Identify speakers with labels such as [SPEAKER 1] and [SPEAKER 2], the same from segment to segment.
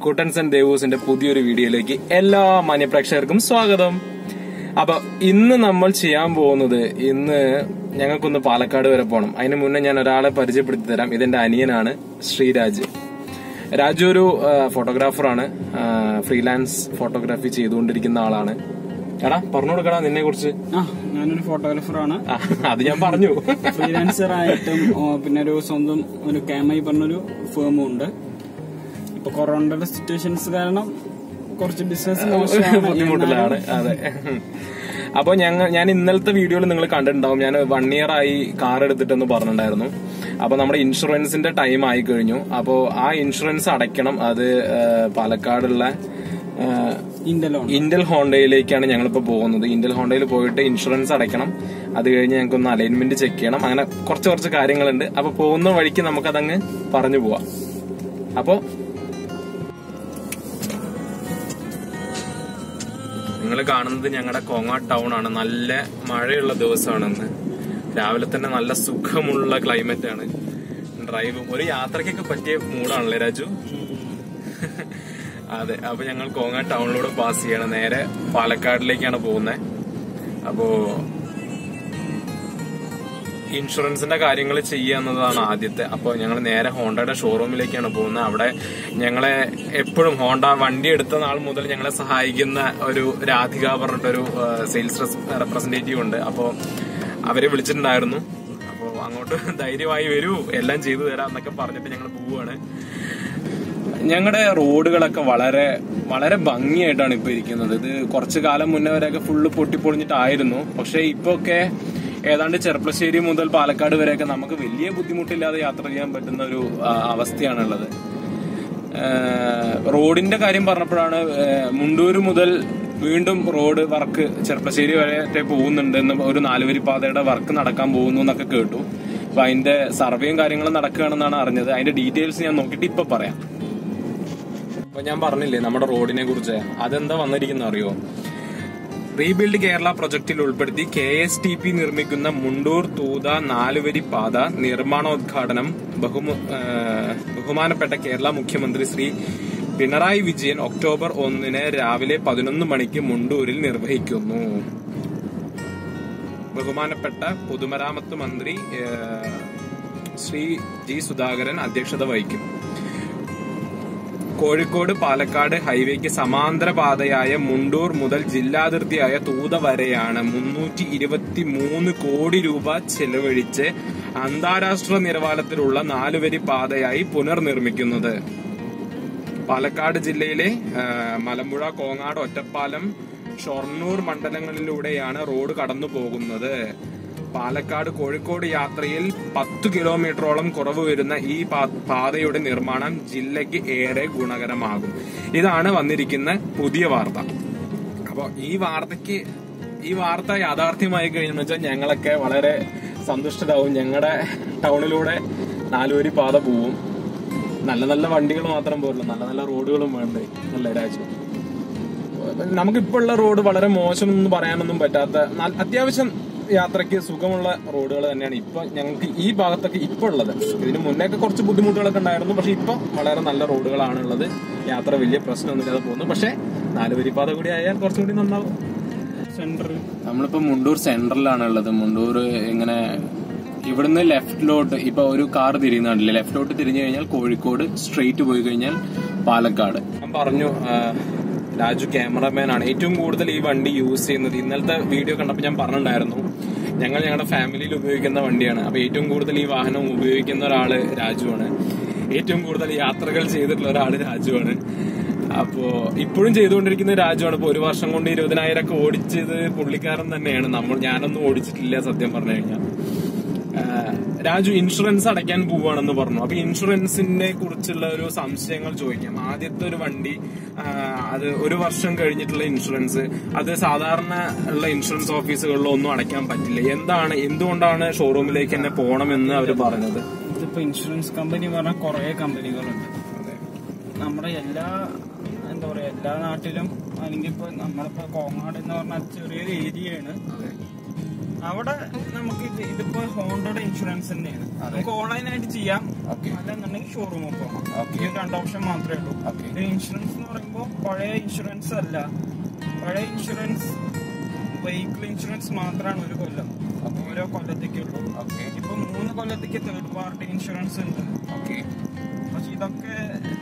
[SPEAKER 1] Kuttan's and ദേവൂസിന്റെ പുതിയൊരു വീഡിയോയിലേക്ക് എല്ലാ മാന്യപ്രേക്ഷകർക്കും സ്വാഗതം അപ്പൊ ഇന്ന് നമ്മൾ ചെയ്യാൻ പോകുന്നത് ഇന്ന് ഞങ്ങൾക്കൊന്ന് പാലക്കാട് വരെ പോകണം അതിന് മുന്നേ ഞാൻ ഒരാളെ പരിചയപ്പെടുത്തി തരാം ഇതെന്റെ അനിയനാണ് ശ്രീരാജ് രാജു ഒരു ഫോട്ടോഗ്രാഫറാണ് ഫ്രീലാൻസ് ഫോട്ടോഗ്രാഫി ചെയ്തുകൊണ്ടിരിക്കുന്ന ആളാണ് എടാ പറഞ്ഞു കൊടുക്കടാ നിന്നെ കുറിച്ച്
[SPEAKER 2] ആ ഞാനൊരു ഫോട്ടോഗ്രാഫറാണ്
[SPEAKER 1] അത് ഞാൻ പറഞ്ഞു
[SPEAKER 2] ഫ്രീലാൻസർ ആയിട്ടും ഓ, പിന്നെ ഒരു സ്വന്തം ഒരു ക്യാമൈ പറഞ്ഞൊരു ഫേമും ഉണ്ട് ഇപ്പൊ കൊറോണയുടെ സിറ്റുവേഷൻസ് കാരണം കുറച്ച് ബിസിനസ്
[SPEAKER 1] ബുദ്ധിമുട്ടിലാണ് അതെ അപ്പൊ ഞങ്ങൾ ഞാൻ ഇന്നലത്തെ വീഡിയോയിൽ നിങ്ങൾ കണ്ടിട്ടുണ്ടാവും ഞാൻ വൺ ഇയർ ആയി കാർ എടുത്തിട്ടെന്ന് പറഞ്ഞിട്ടുണ്ടായിരുന്നു അപ്പൊ നമ്മുടെ ഇൻഷുറൻസിന്റെ ടൈം ആയി കഴിഞ്ഞു അപ്പോ ആ ഇൻഷുറൻസ് അടയ്ക്കണം അത് ആ, പാലക്കാടുള്ള ആ,
[SPEAKER 2] ഇന്റലോൺ
[SPEAKER 1] ഇന്റൽ ഹോണ്ടയിലേക്കാണ് ഞങ്ങളിപ്പോ പോകുന്നത് ഇന്റൽ ഹോണ്ടയിൽ പോയിട്ട് ഇൻഷുറൻസ് അടയ്ക്കണം അത് കഴിഞ്ഞ് ഞങ്ങൾക്ക് ഒന്ന് അലൈൻമെന്റ് ചെക്ക് ചെയ്യണം അങ്ങനെ കുറച്ച് കുറച്ച് കാര്യങ്ങളുണ്ട് അപ്പൊ പോകുന്ന വഴിക്ക് നമുക്കതങ്ങ് പറഞ്ഞു പോവാം അപ്പോ നിങ്ങൾ കാണുന്നത് ഞങ്ങളുടെ കോങ്ങ ടൗൺ ആണ് നല്ല മഴയുള്ള ദിവസമാണ് ഇന്ന് രാവിലെ തന്നെ നല്ല സുഖമുള്ള ക്ലൈമറ്റ് ആണ് ഡ്രൈവ് ഒരു യാത്രയ്ക്കൊക്കെ പറ്റിയ മൂഡാണല്ലേ രാജു അതെ അപ്പൊ ഞങ്ങൾ കോങ്ങ ടൗണിലൂടെ പാസ് ചെയ്യണം നേരെ പാലക്കാടിലേക്കാണ് പോകുന്നത് അപ്പോ ഇൻഷുറൻസിന്റെ കാര്യങ്ങൾ ചെയ്യുക എന്നതാണ് ആദ്യത്തെ അപ്പോൾ ഞങ്ങൾ നേരെ ഹോണ്ടയുടെ ഷോറൂമിലേക്കാണ് പോകുന്നത് അവിടെ ഞങ്ങളെ എപ്പോഴും ഹോണ്ട വണ്ടി എടുത്ത നാൾ മുതൽ ഞങ്ങളെ സഹായിക്കുന്ന ഒരു രാധിക പറഞ്ഞിട്ടൊരു സെയിൽസ് റെപ്രസെന്റേറ്റീവ് ഉണ്ട് അപ്പോൾ അവരെ വിളിച്ചിട്ടുണ്ടായിരുന്നു അപ്പോൾ അങ്ങോട്ട് ധൈര്യമായി വരൂ എല്ലാം ചെയ്തു തരാം എന്നൊക്കെ പറഞ്ഞിട്ട് ഞങ്ങൾ പോവുകയാണ് ഞങ്ങളുടെ റോഡുകളൊക്കെ വളരെ വളരെ ഭംഗിയായിട്ടാണ് ഇപ്പൊ ഇരിക്കുന്നത് ഇത് കുറച്ചു കാലം മുന്നേ വരെയൊക്കെ ഫുള്ള് പൊട്ടിപ്പൊളിഞ്ഞിട്ടായിരുന്നു പക്ഷെ ഇപ്പൊ ഒക്കെ ഏതാണ്ട് ചെർപ്പളശ്ശേരി മുതൽ പാലക്കാട് വരെയൊക്കെ നമുക്ക് വലിയ ബുദ്ധിമുട്ടില്ലാതെ യാത്ര ചെയ്യാൻ പറ്റുന്ന ഒരു ആ, അവസ്ഥയാണുള്ളത് ഏഹ് റോഡിന്റെ കാര്യം പറഞ്ഞപ്പോഴാണ് ഏഹ് മുണ്ടൂര് മുതൽ വീണ്ടും റോഡ് വർക്ക് ചെർപ്പശ്ശേരി വരെ പോകുന്നുണ്ട് എന്ന് ഒരു നാലുവരി പാതയുടെ വർക്ക് നടക്കാൻ പോകുന്നു എന്നൊക്കെ കേട്ടു അപ്പൊ അതിന്റെ സർവേയും കാര്യങ്ങളും നടക്കുകയാണെന്നാണ് അറിഞ്ഞത് അതിന്റെ ഡീറ്റെയിൽസ് ഞാൻ നോക്കിയിട്ട് ഇപ്പൊ പറയാം അപ്പൊ ഞാൻ പറഞ്ഞില്ലേ നമ്മുടെ റോഡിനെ കുറിച്ച് അതെന്താ വന്നിരിക്കുന്ന അറിയോ റീബിൽഡ് കേരള പ്രൊജക്ടിൽ ഉൾപ്പെടുത്തി കെ എസ് ടി പി നിർമ്മിക്കുന്ന മുണ്ടൂർ തൂത നാലുവരി പാത നിർമ്മാണോദ്ഘാടനം ബഹുമ ഏഹ് ബഹുമാനപ്പെട്ട കേരള മുഖ്യമന്ത്രി ശ്രീ പിണറായി വിജയൻ ഒക്ടോബർ ഒന്നിന് രാവിലെ പതിനൊന്ന് മണിക്ക് മുണ്ടൂരിൽ നിർവഹിക്കുന്നു ബഹുമാനപ്പെട്ട പൊതുമരാമത്ത് മന്ത്രി ഏഹ്, ശ്രീ ജി സുധാകരൻ അധ്യക്ഷത വഹിക്കും കോഴിക്കോട് പാലക്കാട് ഹൈവേക്ക് സമാന്തര പാതയായ മുണ്ടൂർ മുതൽ ജില്ലാതിർത്തിയായ തൂത വരെയാണ് മുന്നൂറ്റി ഇരുപത്തി മൂന്ന് കോടി രൂപ ചെലവഴിച്ച് അന്താരാഷ്ട്ര നിലവാരത്തിലുള്ള നാലുവരി പാതയായി പുനർനിർമ്മിക്കുന്നത് പാലക്കാട് ജില്ലയിലെ ആ, മലമ്പുഴ കോങ്ങാട് ഒറ്റപ്പാലം ഷൊർണൂർ മണ്ഡലങ്ങളിലൂടെയാണ് റോഡ് കടന്നു പോകുന്നത് പാലക്കാട് കോഴിക്കോട് യാത്രയിൽ പത്തു കിലോമീറ്ററോളം കുറവ് വരുന്ന ഈ പാ- പാതയുടെ നിർമ്മാണം ജില്ലയ്ക്ക് ഏറെ ഗുണകരമാകും ഇതാണ് വന്നിരിക്കുന്ന പുതിയ വാർത്ത അപ്പൊ ഈ വാർത്തക്ക് ഈ വാർത്ത യാഥാർത്ഥ്യമായി കഴിഞ്ഞെന്ന് വെച്ചാൽ ഞങ്ങളൊക്കെ വളരെ സന്തുഷ്ടരാകും ഞങ്ങളുടെ ടൗണിലൂടെ നാലുവരി പാത പോവും നല്ല നല്ല വണ്ടികൾ മാത്രം പോരല്ലോ നല്ല നല്ല റോഡുകളും വേണ്ടേ അല്ലേ രാജു നമുക്കിപ്പോ ഉള്ള റോഡ് വളരെ മോശം എന്ന് പറയാനൊന്നും പറ്റാത്ത ന- അത്യാവശ്യം യാത്രയ്ക്ക് സുഖമുള്ള റോഡുകൾ തന്നെയാണ് ഇപ്പൊ ഞങ്ങൾക്ക് ഈ ഭാഗത്തൊക്കെ ഇപ്പൊ ഉള്ളത് ഇതിന് മുന്നേക്കെ കുറച്ച് ബുദ്ധിമുട്ടുകളൊക്കെ ഉണ്ടായിരുന്നു പക്ഷെ ഇപ്പൊ വളരെ നല്ല റോഡുകളാണ് ഉള്ളത് യാത്ര വലിയ പ്രശ്നമൊന്നുമില്ലാതെ പോകുന്നു പക്ഷെ നാലുവരിപ്പാത കൂടി ആയാൽ കുറച്ചും കൂടി നന്നാവും
[SPEAKER 2] സെന്റർ
[SPEAKER 1] നമ്മളിപ്പോ മുണ്ടൂർ സെന്ററിലാണ് ഉള്ളത് മുണ്ടൂർ ഇങ്ങനെ ഇവിടുന്ന് ലെഫ്റ്റിലോട്ട് ഇപ്പൊ ഒരു കാർ തിരിയുന്നുണ്ടല്ലേ ലെഫ്റ്റിലോട്ട് തിരിഞ്ഞു കഴിഞ്ഞാൽ കോഴിക്കോട് സ്ട്രെയിറ്റ് പോയി കഴിഞ്ഞാൽ പാലക്കാട് ഞാൻ പറഞ്ഞു ആ, രാജു ക്യാമറമാൻ ആണ് ഏറ്റവും കൂടുതൽ ഈ വണ്ടി യൂസ് ചെയ്യുന്നത് ഇന്നലത്തെ വീഡിയോ കണ്ടപ്പോൾ ഞാൻ പറഞ്ഞിട്ടുണ്ടായിരുന്നു ഞങ്ങൾ ഞങ്ങളുടെ ഫാമിലിയിൽ ഉപയോഗിക്കുന്ന വണ്ടിയാണ് അപ്പൊ ഏറ്റവും കൂടുതൽ ഈ വാഹനം ഉപയോഗിക്കുന്ന ഒരാള് രാജുവാണ് ഏറ്റവും കൂടുതൽ യാത്രകൾ ചെയ്തിട്ടുള്ള ഒരാള് രാജുവാണ് അപ്പോ ഇപ്പോഴും ചെയ്തുകൊണ്ടിരിക്കുന്ന രാജുവാണ് ഇപ്പൊ ഒരു വർഷം കൊണ്ട് ഇരുപതിനായിരം ഒക്കെ ഓടിച്ചത് പുള്ളിക്കാരൻ തന്നെയാണ് നമ്മൾ ഞാനൊന്നും ഓടിച്ചിട്ടില്ല സത്യം പറഞ്ഞു കഴിഞ്ഞാൽ ആഹ് രാജു ഇൻഷുറൻസ് അടയ്ക്കാൻ പോവുകയാണെന്ന് പറഞ്ഞു അപ്പൊ ഇൻഷുറൻസിനെ കുറിച്ചുള്ള ഒരു സംശയങ്ങൾ ചോദിക്കാം ആദ്യത്തെ ഒരു വണ്ടി ആഹ് അത് ഒരു വർഷം കഴിഞ്ഞിട്ടുള്ള ഇൻഷുറൻസ് അത് സാധാരണ ഉള്ള ഇൻഷുറൻസ് ഓഫീസുകളിലോ ഒന്നും അടയ്ക്കാൻ പറ്റില്ല എന്താണ് എന്തുകൊണ്ടാണ് ഷോറൂമിലേക്ക് തന്നെ പോകണമെന്ന് അവർ പറഞ്ഞത്
[SPEAKER 2] ഇതിപ്പോ ഇൻഷുറൻസ് കമ്പനി പറഞ്ഞ കുറെ കമ്പനികളുണ്ട് നമ്മുടെ എല്ലാ എന്താ പറയാ എല്ലാ നാട്ടിലും അല്ലെങ്കിൽ ഇപ്പൊ നമ്മളിപ്പോ കോങ്ങാട് എന്ന് പറഞ്ഞാൽ ചെറിയൊരു ഏരിയയാണ് അവിടെ നമുക്ക് ഇത് ഇതിപ്പോ ഹോണ്ടയുടെ ഇൻഷുറൻസ് തന്നെയാണ് നമുക്ക് ഓൺലൈനായിട്ട് ചെയ്യാം
[SPEAKER 1] Okay.
[SPEAKER 2] അല്ലെന്നുണ്ടെങ്കിൽ ഷോറൂമിൽ പോകണം
[SPEAKER 1] Okay.
[SPEAKER 2] ഈ രണ്ട് ഓപ്ഷൻ മാത്രമേ ഉള്ളൂ
[SPEAKER 1] Okay.
[SPEAKER 2] ഇത് ഇൻഷുറൻസ് എന്ന് പറയുമ്പോൾ പഴയ ഇൻഷുറൻസ് അല്ല പഴയ ഇൻഷുറൻസ് വെഹിക്കിൾ ഇൻഷുറൻസ് മാത്രമാണ് ഒരു കൊല്ലം
[SPEAKER 1] Okay.
[SPEAKER 2] ഓരോ കൊല്ലത്തേക്കുള്ളൂ
[SPEAKER 1] ഓക്കെ
[SPEAKER 2] ഇപ്പൊ മൂന്ന് കൊല്ലത്തേക്ക് തേർഡ് പാർട്ടി ഇൻഷുറൻസ് ഉണ്ട്
[SPEAKER 1] ഓക്കെ
[SPEAKER 2] പക്ഷെ ഇതൊക്കെ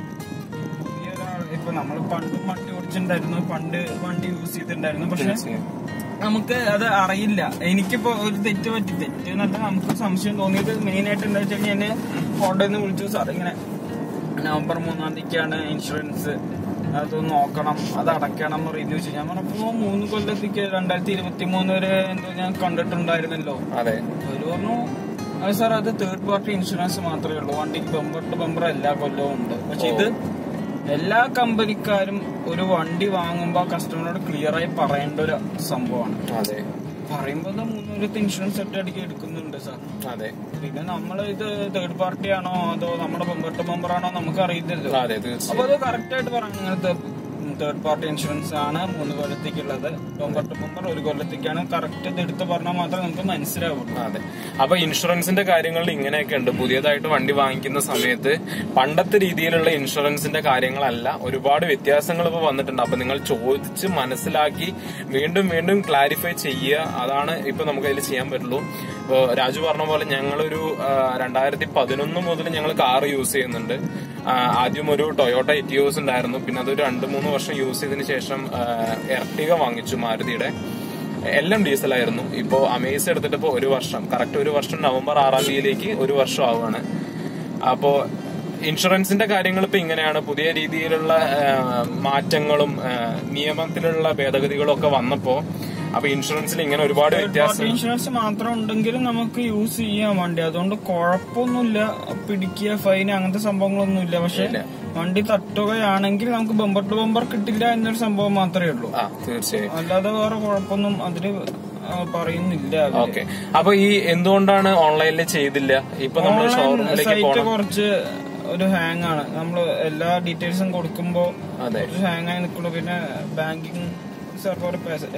[SPEAKER 2] പുതിയൊരാൾ ഇപ്പൊ നമ്മൾ പണ്ടും വണ്ടി ഓടിച്ചിട്ടുണ്ടായിരുന്നു പണ്ട് വണ്ടി യൂസ് ചെയ്തിട്ടുണ്ടായിരുന്നു പക്ഷെ നമുക്ക് അത് അറിയില്ല എനിക്കിപ്പോ ഒരു തെറ്റ് പറ്റി തെറ്റ് എന്നല്ല നമുക്ക് സംശയം തോന്നിയത് മെയിൻ ആയിട്ട് എന്താ വെച്ച് കഴിഞ്ഞാൽ എന്നെ കോട്ടയിൽ നിന്ന് വിളിച്ചു സാർ ഇങ്ങനെ നവംബർ മൂന്നാം തീയതിക്കാണ് ഇൻഷുറൻസ് അത് നോക്കണം അത് അടയ്ക്കണം എന്ന് റിവ്യൂ ചെയ്യാൻ പറഞ്ഞപ്പോ മൂന്ന് കൊല്ലത്തേക്ക് രണ്ടായിരത്തി ഇരുപത്തി മൂന്ന് വരെ എന്തോ ഞാൻ കണ്ടിട്ടുണ്ടായിരുന്നല്ലോ
[SPEAKER 1] അതെ
[SPEAKER 2] അവര് പറഞ്ഞു അത് സാർ അത് തേർഡ് പാർട്ടി ഇൻഷുറൻസ് മാത്രമേ ഉള്ളൂ വണ്ടിക്ക് ബമ്പർ ടു ബമ്പർ എല്ലാ കൊല്ലവും ഉണ്ട് പക്ഷെ ഇത് എല്ലാ കമ്പനിക്കാരും ഒരു വണ്ടി വാങ്ങുമ്പോൾ കസ്റ്റമറോട് ക്ലിയർ ആയി പറയേണ്ട ഒരു സംഭവമാണ്
[SPEAKER 1] അതെ
[SPEAKER 2] പറയുമ്പോൾ മൂന്നൂരത്ത് ഇൻഷുറൻസ് ഒറ്റയടിക്ക് എടുക്കുന്നുണ്ട് സാർ
[SPEAKER 1] അതെ
[SPEAKER 2] പിന്നെ നമ്മൾ ഇത് തേർഡ് പാർട്ടി ആണോ അതോ നമ്മുടെ ബമ്പർ ടു ബമ്പർ ആണോ നമുക്ക് അറിയില്ലല്ലോ
[SPEAKER 1] അതെ
[SPEAKER 2] അപ്പൊ
[SPEAKER 1] തീർച്ചയായും
[SPEAKER 2] അത് കറക്റ്റ് ആയിട്ട് പറഞ്ഞു ഇങ്ങനത്തെ തേർഡ് പാർട്ടി ഇൻഷുറൻസ് ആണ് മൂന്ന് കൊല്ലത്തേക്കുള്ളത് ബമ്പർ ടു ബമ്പർ ഒരു കൊല്ലത്തേക്കാണ് കറക്റ്റ് ഇത് എടുത്ത് പറഞ്ഞാൽ മാത്രമേ നമുക്ക് മനസ്സിലാവുള്ളൂ
[SPEAKER 1] അതെ അപ്പൊ ഇൻഷുറൻസിന്റെ കാര്യങ്ങളിൽ ഇങ്ങനെയൊക്കെ ഉണ്ട് പുതിയതായിട്ട് വണ്ടി വാങ്ങിക്കുന്ന സമയത്ത് പണ്ടത്തെ രീതിയിലുള്ള ഇൻഷുറൻസിന്റെ കാര്യങ്ങളല്ല ഒരുപാട് വ്യത്യാസങ്ങൾ ഇപ്പൊ വന്നിട്ടുണ്ട് അപ്പൊ നിങ്ങൾ ചോദിച്ച് മനസ്സിലാക്കി വീണ്ടും വീണ്ടും ക്ലാരിഫൈ ചെയ്യുക അതാണ് ഇപ്പൊ നമുക്ക് അതിൽ ചെയ്യാൻ പറ്റുള്ളൂ ഇപ്പൊ രാജു പറഞ്ഞ പോലെ ഞങ്ങളൊരു ആ, രണ്ടായിരത്തി പതിനൊന്ന് മുതൽ ഞങ്ങൾ കാർ യൂസ് ചെയ്യുന്നുണ്ട് ആ, ആദ്യം ഒരു ടൊയോട്ട എറ്റിയോസ് ഉണ്ടായിരുന്നു പിന്നെ അതൊരു രണ്ട് മൂന്ന് വർഷം യൂസ് ചെയ്തതിന് ശേഷം എർട്ടിക വാങ്ങിച്ചു മാരുതിയുടെ എല്ലാം ഡീസലായിരുന്നു ഇപ്പോ അമേസ് എടുത്തിട്ട് ഇപ്പോ ഒരു വർഷം കറക്റ്റ് ഒരു വർഷം നവംബർ ആറാം തീയതിയിലേക്ക് ഒരു വർഷം ആവുകയാണ് അപ്പോ ഇൻഷുറൻസിന്റെ കാര്യങ്ങൾ ഇപ്പൊ ഇങ്ങനെയാണ് പുതിയ രീതിയിലുള്ള ആ, മാറ്റങ്ങളും ആ, നിയമത്തിലുള്ള ഭേദഗതികളും ഒക്കെ വന്നപ്പോ അപ്പൊ ഇൻഷുറൻസിൽ ഇങ്ങനെ ഒരുപാട് വ്യത്യാസം
[SPEAKER 2] ഇൻഷുറൻസ് മാത്രം ഉണ്ടെങ്കിലും നമുക്ക് യൂസ് ചെയ്യാൻ വണ്ടി അതുകൊണ്ട് കുഴപ്പമൊന്നുമില്ല പിടിക്കുക ഫൈൻ അങ്ങനത്തെ സംഭവങ്ങളൊന്നുമില്ല പക്ഷെ
[SPEAKER 1] ഇല്ല.
[SPEAKER 2] വണ്ടി തട്ടുകയാണെങ്കിൽ നമുക്ക് ബമ്പർ ടു ബമ്പർ കിട്ടില്ല എന്നൊരു സംഭവം മാത്രമേ ഉള്ളൂ
[SPEAKER 1] ആ തീർച്ചയായും
[SPEAKER 2] അല്ലാതെ വേറെ കുഴപ്പമൊന്നും അതില് ആ, പറയുന്നില്ല അവര്.
[SPEAKER 1] ഓക്കെ അപ്പൊ ഈ എന്തുകൊണ്ടാണ് ഓൺലൈനിൽ ചെയ്തില്ല ഇപ്പൊ നമ്മൾ
[SPEAKER 2] ഓൺലൈൻ
[SPEAKER 1] ഷോറൂമിലേക്ക്
[SPEAKER 2] സൈറ്റ്
[SPEAKER 1] പോകണം
[SPEAKER 2] കുറച്ച് ഒരു ഹാങ് ആണ് നമ്മൾ എല്ലാ ഡീറ്റെയിൽസും കൊടുക്കുമ്പോ
[SPEAKER 1] അതെ
[SPEAKER 2] കുറച്ച് ഹാങ് ആയി നിൽക്കുള്ളൂ പിന്നെ ബാങ്കിങ് സെർവർ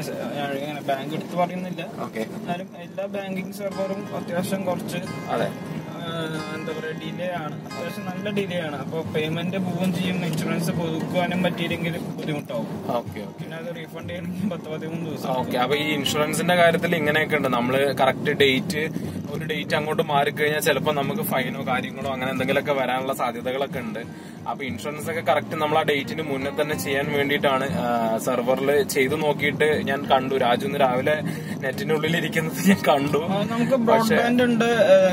[SPEAKER 2] ബാങ്ക് എടുത്ത് പറയുന്നില്ല
[SPEAKER 1] ഓക്കെ
[SPEAKER 2] എന്നാലും എല്ലാ ബാങ്കിങ് സെർവറും അത്യാവശ്യം കുറച്ച്
[SPEAKER 1] അതെ
[SPEAKER 2] ആ, എന്താ പറയാ ഡിലേ ആണ് അത്യാവശ്യം നല്ല ഡിലേ ആണ് അപ്പൊ പേയ്മെന്റ് പോവുകയും ചെയ്യും ഇൻഷുറൻസ് പുതുക്കാനും പറ്റിയില്ലെങ്കിൽ ബുദ്ധിമുട്ടാവും
[SPEAKER 1] ഓക്കെ ഓക്കെ
[SPEAKER 2] പിന്നെ അത് റീഫണ്ട് ചെയ്യണമെങ്കിൽ പത്ത് പതിമൂന്ന് ദിവസം
[SPEAKER 1] ഓക്കെ അപ്പൊ ഈ ഇൻഷുറൻസിന്റെ കാര്യത്തിൽ ഇങ്ങനെയൊക്കെ ഉണ്ട് നമ്മള് കറക്റ്റ് ഡേറ്റ് ഒരു ഡേറ്റ് അങ്ങോട്ട് മാറിക്കഴിഞ്ഞാൽ ചിലപ്പോൾ നമുക്ക് ഫൈനോ കാര്യങ്ങളോ അങ്ങനെ എന്തെങ്കിലുമൊക്കെ വരാനുള്ള സാധ്യതകളൊക്കെ ഉണ്ട് അപ്പൊ ഇൻഷുറൻസ് ഒക്കെ കറക്റ്റ് നമ്മൾ ആ ഡേറ്റിന് മുന്നേ തന്നെ ചെയ്യാൻ വേണ്ടിയിട്ടാണ് സെർവറിൽ ചെയ്തു നോക്കിയിട്ട് ഞാൻ കണ്ടു രാജു ഇന്ന് രാവിലെ നെറ്റിനുള്ളിൽ ഇരിക്കുന്നത് ഞാൻ കണ്ടു
[SPEAKER 2] ആ, നമുക്ക് ബ്രോഡ്ബാൻഡ് ഉണ്ട്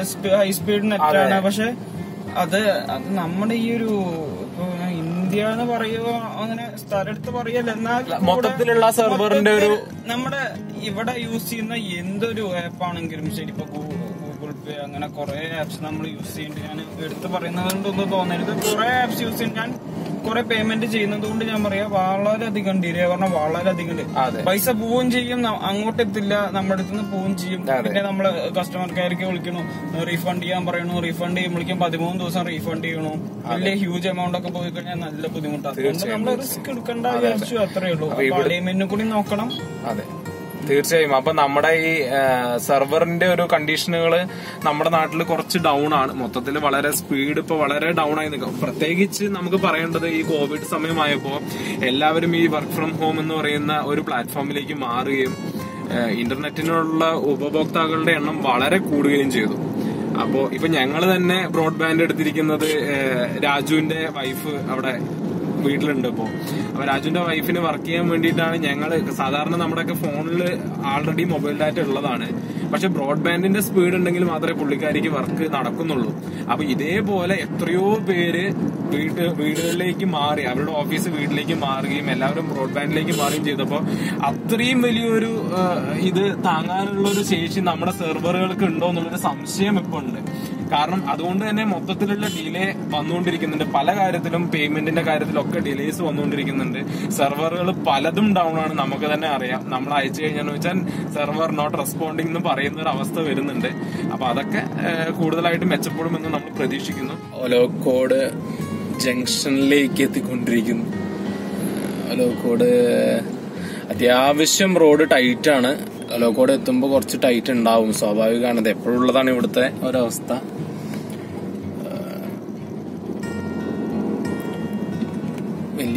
[SPEAKER 2] ഹൈ സ്പീഡ് നെറ്റ് ആണ് പക്ഷെ അത് അത് നമ്മുടെ ഈ ഒരു ഇപ്പൊ ഇന്ത്യ എന്ന് പറയുമോ അങ്ങനെ സ്ഥലം എടുത്ത് പറയല്ല എന്നാൽ കൂടെ
[SPEAKER 1] മൊത്തത്തിലുള്ള സെർവറിന്റെ ഒരു
[SPEAKER 2] മൊത്തത്തിൽ നമ്മുടെ ഇവിടെ യൂസ് ചെയ്യുന്ന എന്തൊരു ആപ്പ് ആണെങ്കിലും ശരി ഇപ്പൊ ഗൂഗിൾ പേ അങ്ങനെ കുറെ ആപ്സ് നമ്മൾ യൂസ് ചെയ്യുന്നുണ്ട് ഞാൻ എടുത്ത് പറയുന്നത് കൊണ്ടൊന്നും തോന്നരുത് കുറെ ആപ്സ് യൂസ് ചെയ്യുന്നുണ്ട് ഞാൻ കുറെ പേയ്മെന്റ് ചെയ്യുന്നത് കൊണ്ട് ഞാൻ പറയാ വളരെയധികം ഡിലേ പറഞ്ഞാൽ വളരെയധികം delay.
[SPEAKER 1] അതെ.
[SPEAKER 2] പൈസ പോവുകയും ചെയ്യും ന- അങ്ങോട്ട് എത്തില്ല നമ്മുടെ അടുത്ത് നിന്ന് പോവുകയും ചെയ്യും
[SPEAKER 1] അതെ.
[SPEAKER 2] പിന്നെ നമ്മള് കസ്റ്റമർ കെയർക്ക് വിളിക്കണു റീഫണ്ട് ചെയ്യാൻ പറയണു റീഫണ്ട് ചെയ്യുമ്പോഴേക്കും പതിമൂന്ന് ദിവസം റീഫണ്ട് ചെയ്യണു വലിയ ഹ്യൂജ് എമൗണ്ട് ഒക്കെ പോയി കഴിഞ്ഞാൽ നല്ല ബുദ്ധിമുട്ടാണ് അതുകൊണ്ട് നമ്മൾ റിസ്ക് എടുക്കേണ്ട വിചാരിച്ചു അത്രേ ഉള്ളൂ അപ്പൊ അലൈൻമെന്റിനെ കൂടി നോക്കണം
[SPEAKER 1] അതെ തീർച്ചയായും അപ്പൊ നമ്മുടെ ഈ സെർവറിന്റെ ഒരു കണ്ടീഷനുകൾ നമ്മുടെ നാട്ടിൽ കുറച്ച് ഡൗൺ ആണ് മൊത്തത്തിൽ വളരെ സ്പീഡ് ഇപ്പൊ വളരെ ഡൗൺ ആയി നിൽക്കും പ്രത്യേകിച്ച് നമുക്ക് പറയേണ്ടത് ഈ കോവിഡ് സമയമായപ്പോ എല്ലാവരും ഈ വർക്ക് ഫ്രം ഹോം എന്ന് പറയുന്ന ഒരു പ്ലാറ്റ്ഫോമിലേക്ക് മാറുകയും ഏഹ്, ഇന്റർനെറ്റിനുള്ള ഉപഭോക്താക്കളുടെ എണ്ണം വളരെ കൂടുകയും ചെയ്തു അപ്പോ ഇപ്പൊ ഞങ്ങൾ തന്നെ ബ്രോഡ്ബാൻഡ് എടുത്തിരിക്കുന്നത് ഏഹ്, രാജുവിന്റെ വൈഫ് അവിടെ വീട്ടിലുണ്ട് ഇപ്പോ അപ്പൊ രാജുവിന്റെ വൈഫിന് വർക്ക് ചെയ്യാൻ വേണ്ടിയിട്ടാണ് ഞങ്ങൾ സാധാരണ നമ്മുടെയൊക്കെ ഫോണിൽ ആൾറെഡി മൊബൈൽ ഡാറ്റ ഉള്ളതാണ് പക്ഷെ ബ്രോഡ്ബാൻഡിന്റെ സ്പീഡ് ഉണ്ടെങ്കിൽ മാത്രമേ പുള്ളിക്കാരിക്ക് വർക്ക് നടക്കുന്നുള്ളൂ അപ്പൊ ഇതേപോലെ എത്രയോ പേര് വീട്ട് വീടുകളിലേക്ക് മാറി അവരുടെ ഓഫീസ് വീട്ടിലേക്ക് മാറുകയും എല്ലാവരും ബ്രോഡ്ബാൻഡിലേക്ക് മാറുകയും ചെയ്തപ്പോ അത്രയും വലിയൊരു ആ, ഇത് താങ്ങാനുള്ള ഒരു ശേഷി നമ്മുടെ സെർവറുകൾക്ക് ഉണ്ടോ എന്നുള്ളൊരു സംശയം ഇപ്പൊ ഉണ്ട് കാരണം അതുകൊണ്ട് തന്നെ മൊത്തത്തിലുള്ള ഡിലേ വന്നുകൊണ്ടിരിക്കുന്നുണ്ട് പല കാര്യത്തിലും പേയ്മെന്റിന്റെ കാര്യത്തിലൊക്കെ ഡിലേസ് വന്നുകൊണ്ടിരിക്കുന്നുണ്ട് സെർവറുകൾ പലതും ഡൗൺ ആണ് നമുക്ക് തന്നെ അറിയാം നമ്മൾ അയച്ചു കഴിഞ്ഞാൽ വെച്ചാൽ സെർവർ നോട്ട് റെസ്പോണ്ടിങ് എന്ന് പറയുന്ന ഒരു അവസ്ഥ വരുന്നുണ്ട് അപ്പൊ അതൊക്കെ ഏഹ്, കൂടുതലായിട്ട് മെച്ചപ്പെടുമെന്ന് നമ്മൾ പ്രതീക്ഷിക്കുന്നു ഒലോക്കോട് ജംഗ്ഷനിലേക്ക് എത്തിക്കൊണ്ടിരിക്കുന്നു ഒലോക്കോട് അത്യാവശ്യം റോഡ് ടൈറ്റ് ആണ് ഒലോക്കോട് എത്തുമ്പോൾ കുറച്ച് ടൈറ്റ് ഉണ്ടാവും സ്വാഭാവികമാണ് ഇത് എപ്പോഴുള്ളതാണ് ഇവിടുത്തെ ഒരവസ്ഥ